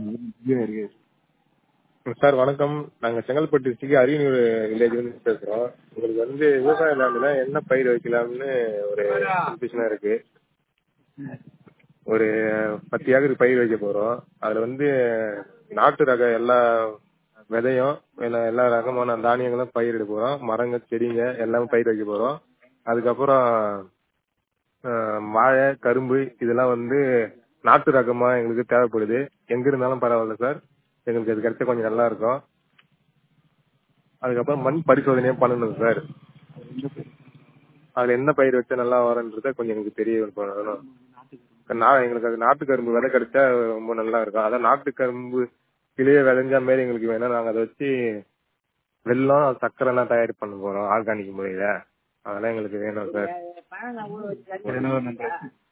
sir வணக்கம் நாங்க Chengalpattu district Ariyanur வில்லேஜ்ல இருந்து பேசுறோம் உங்களுக்கு வந்து விவசாய லேண்ட்ல என்ன பயிர் வைக்கலாம்னு ஒரு கன்ஃபியூஷனா இருக்கு ஒரு பத்து ஏக்கர் பயிர் வைக்க போறோம் அதுல வந்து நாட்டு ரக எல்லா விதையும் எல்லா எல்லா ரகமான தானியங்களும் பயிரிட போறோம் மரங்கள் செடிங்க எல்லாமே பயிர் வைக்க போறோம் அதுக்கப்புறம் அஹ், வாழை கரும்பு இதெல்லாம் வந்து நாட்டு ரகமா எங்களுக்கு தேவைப்படுது எங்க இருந்தாலும் பரவாயில்ல சார் எங்களுக்கு அது கிடைச்சா கொஞ்சம் நல்லா இருக்கும் அதுக்கப்புறம் மண் பரிசோதனையும் பண்ணணும் சார் அதுல என்ன பயிர் வச்சா நல்லா வரும்ன்றத கொஞ்சம் எனக்கு தெரிய பண்ணணும் நான் எங்களுக்கு அது நாட்டு கரும்பு விதை கிடைச்சா ரொம்ப நல்லா இருக்கும் அதான் நாட்டு கரும்பு கிளிய விளைஞ்ச மாதிரி எங்களுக்கு வேணும் நாங்க அதை வச்சு வெல்லம் சர்க்கரை எல்லாம் தயார் பண்ண போறோம் ஆர்கானிக் முறையில அதெல்லாம் எங்களுக்கு வேணும் சார் பழம் ஊற வச்சு